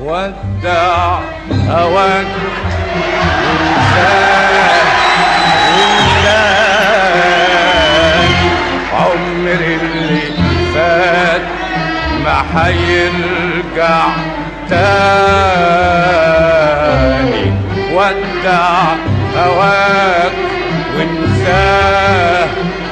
ودع هواك وانساه وانساه عمر اللي فات ما حيرجع تاني ودع هواك وانساه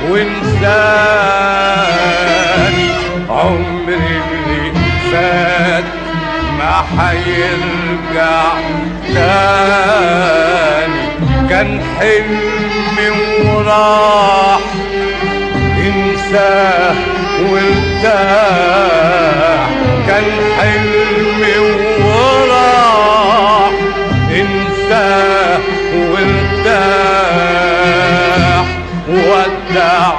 وانساني عمر اللي فات ما حيرجع تاني كان حلم وراح انساه وارتاح كان حلم وراح انساه وارتاح ودع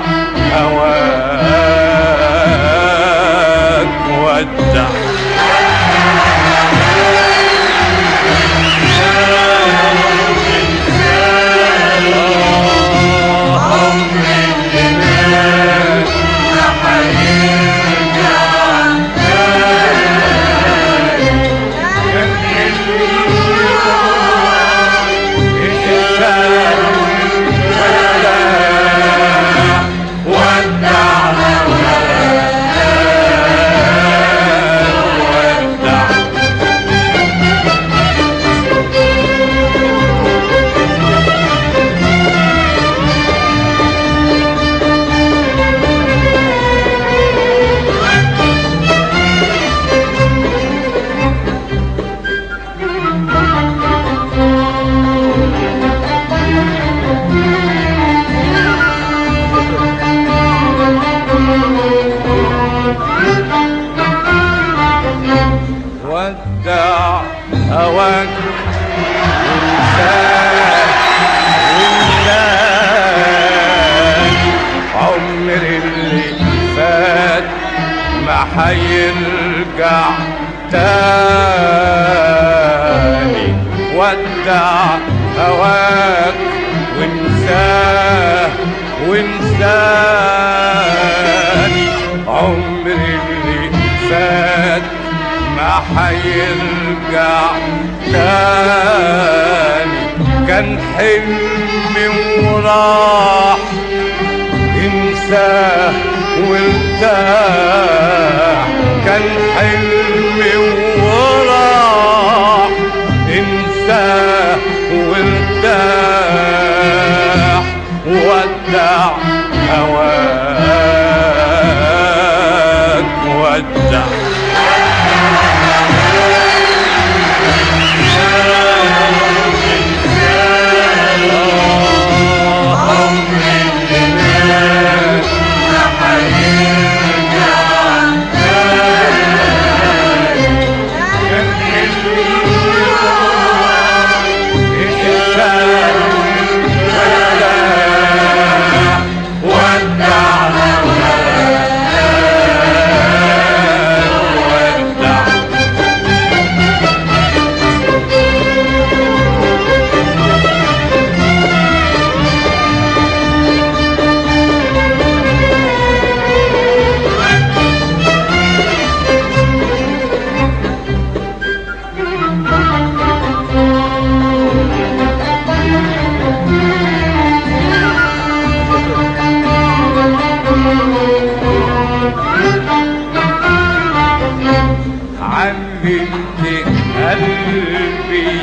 هواك ودع ودع هواك وانساه وانساه عمر اللي فات ما حيرجع تاني ودع هواك وانساه وانساني عمر اللي فات ما حيرجع تاني كان حلم وراح انساه وارتاح كان حلم وراح انساه وارتاح ودع هواك ودع علمت قلبي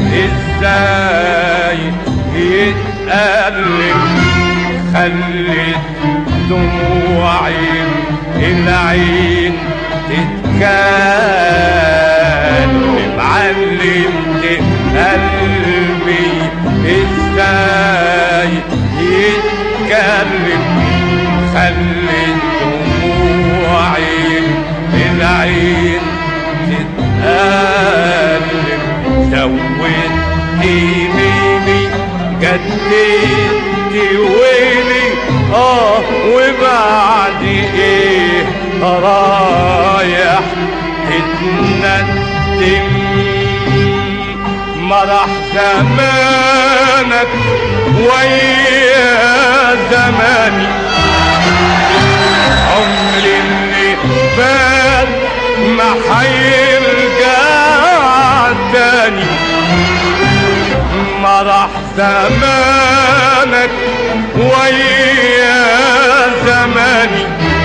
ازاي يتألم خلت دموعي العين تتكلم علمت قلبي ازاي يتكلم خلت دموعي العين تتألم زود يميني جددت ويلي اه وبعد ايه رايح تتندم مرح زمانك ويا زماني عمري اللي فات ما حيرجع مرح زمانك ويا زماني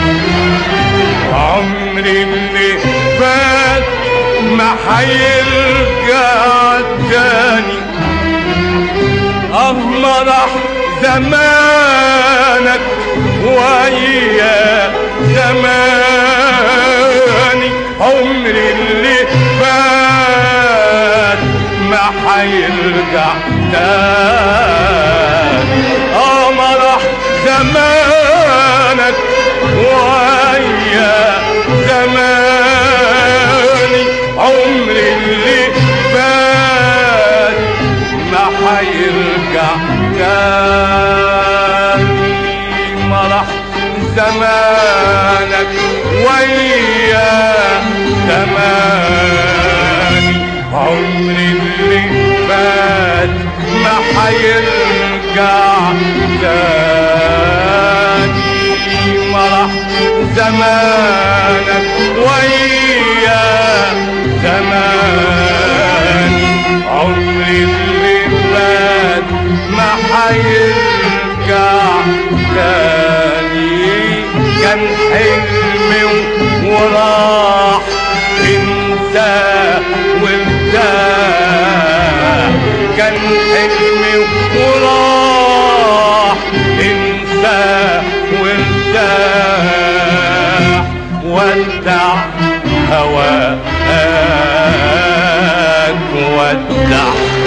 عمري اللي فات ما حيرجع تاني اه مرح زمانك ويا زماني عمري اللي فات ما حيرجع تاني اه مرح زمانك ويا زماني عمري اللي فات ما حيرجع تاني مرح زمانك ويا زماني عمري اللي فات ما حيرجع تاني مرح زمانك ويا زماني عمري اللي فات ما حيرجع تاني كان حلمي وراح انت وارتاح كان حلمي وراح انت وارتاح ودع هواك ودع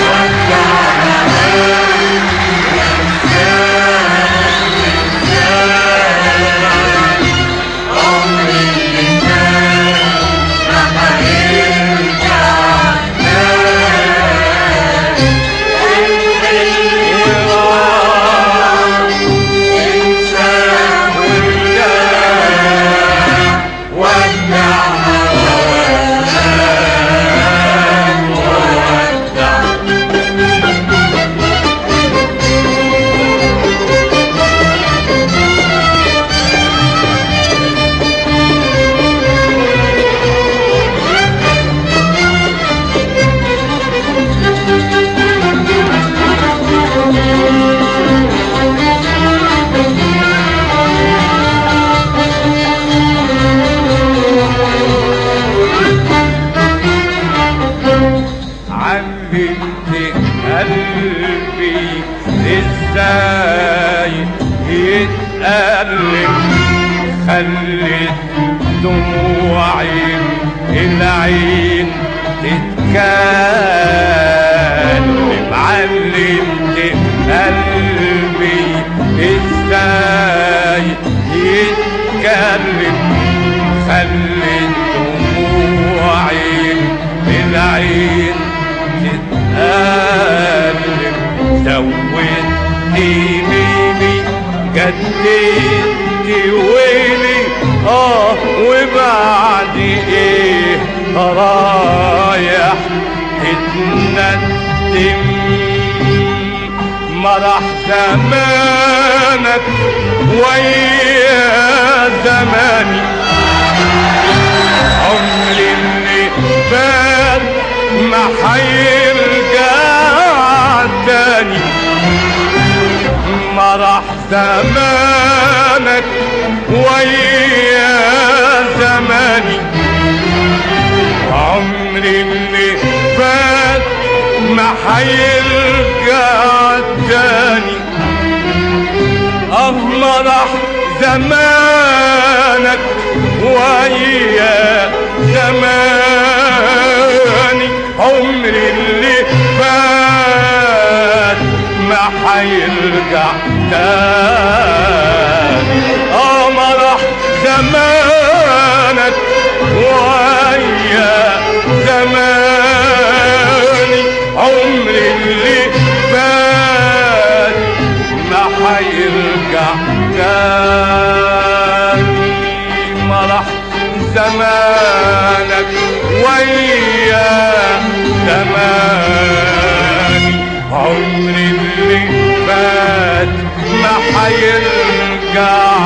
علمت قلبي ازاي يتألم خلت دموعي العين تتكلم علمت قلبي ازاي يتكلم خلت دموعي العين تتألم زودت ميمي جددت ويلي اه وبعد ايه رايح تتندم مرح زمانك ويا زماني عمري اللي فات ما حيرجع تاني مرح زمانك ويا زماني عمري اللي فات ما حيرجع تاني اه مرح زمانك ويا زماني عمري اللي فات ما حيرجع تاني اه مرح زمانك ويا زماني عمري اللي فات ما حيرجع تاني مرح زمانك ويا زماني عمري اللي فات ما حيرجع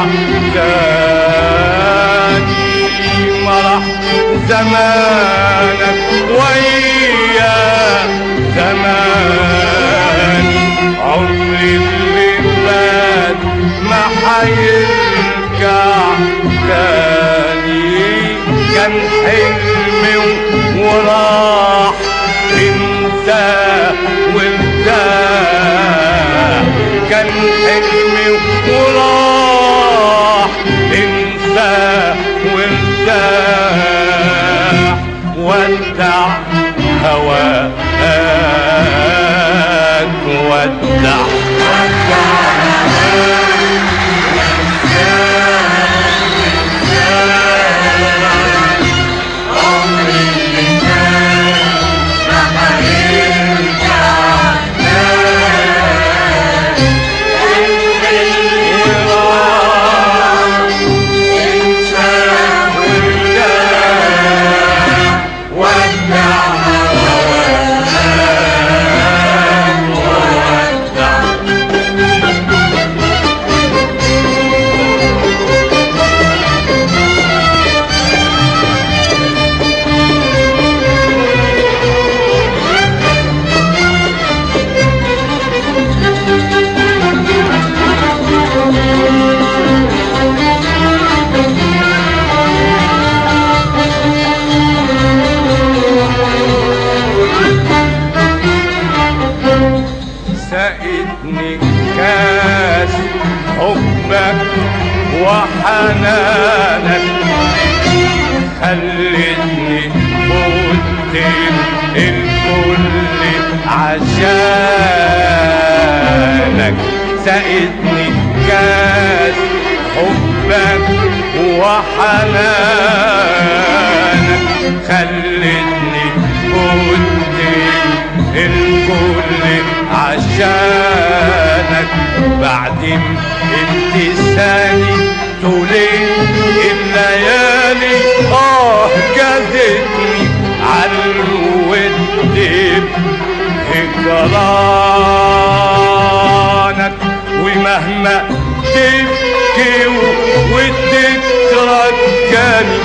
تاني مرح زمانك ويا زماني حيرجع تاني كان حلمي وراح انت وارتاح كان حلمي وراح انت وارتاح ودع هواك ودع سقتني كاس حبك وحنانك خلتني فوت الكل عشانك سقتني كاس حبك وحنانك خلتني فوت الكل عشانك بعد امتثالي طولين الليالي اه جازتني عالود هجرانك ومهما تبكي وتترجاني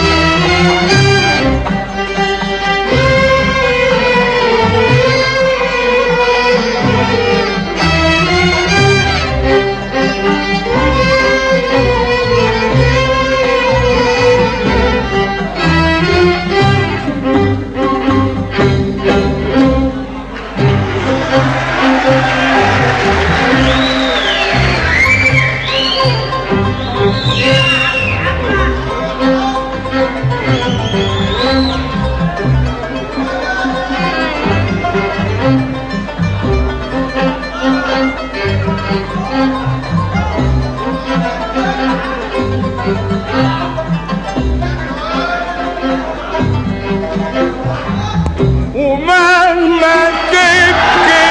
ومهما تبكي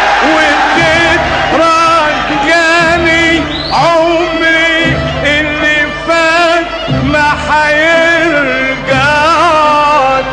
وتترجاني عمري اللي فات ما حيرجع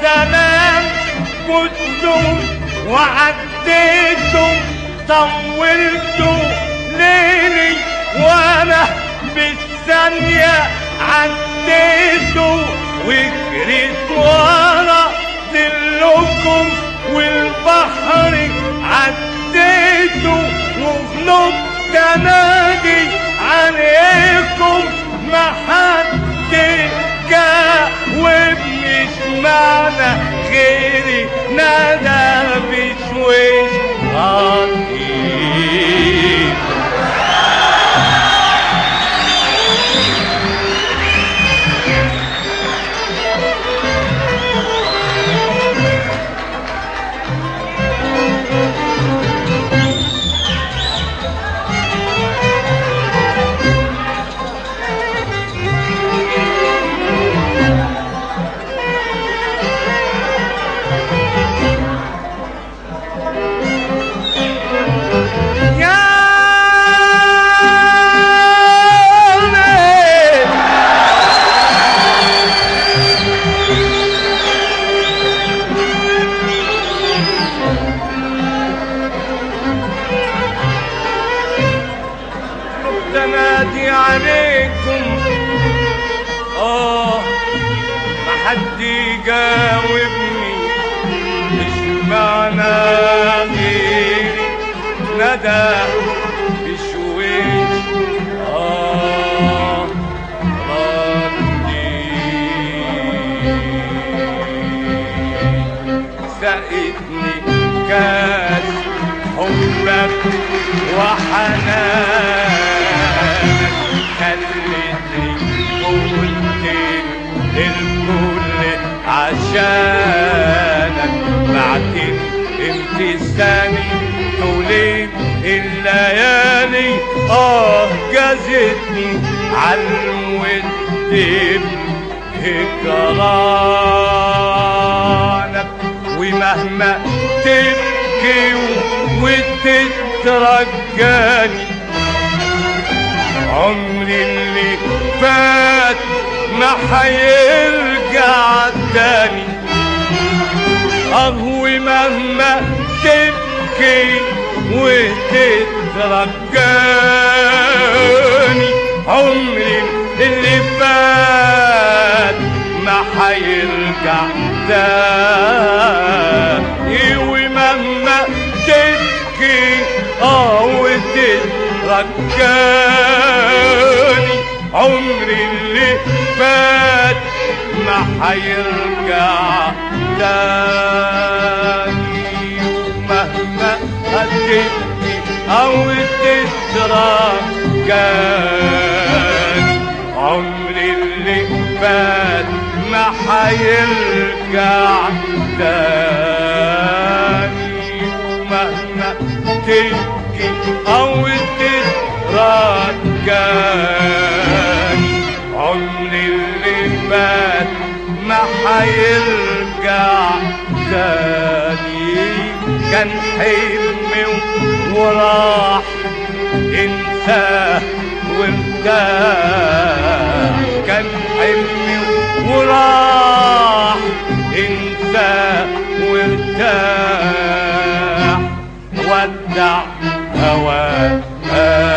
السلام كنتم وعديتم طولتوا ليلي وانا بالثانية عديتوا وجريت ورا ظلكم والبحر عديتوا وغلبت انادي عليكم ما حد جاوبني اشمعنى غيري نادى بشويش غطيب تنادي عليكم اه ما حد يجاوبني مش معنى غيري ندى بشويش اه ردي سقتني كاس حبك وحنانك خلتني قلت الكل عشانك بعدين امتثاني طولين الليالي اه جازتني عالود هجرانك ومهما تبكي وتترجاني عمري اللي فات ما حيرجع تاني أهوي مهما تبكي وتترجاني عمري اللي فات ما حيرجع تاني ومهما تبكي اه وتترجاني عمري اللي فات ما حيرجع تاني ومهما هتبكي او تترجاني عمري اللي فات ما حيرجع تاني ومهما تبكي او تترجاني عمري اللي فات ما حيرجع تاني كان حلمي وراح انساه وارتاح كان حلمي وراح انساه وارتاح ودع هواه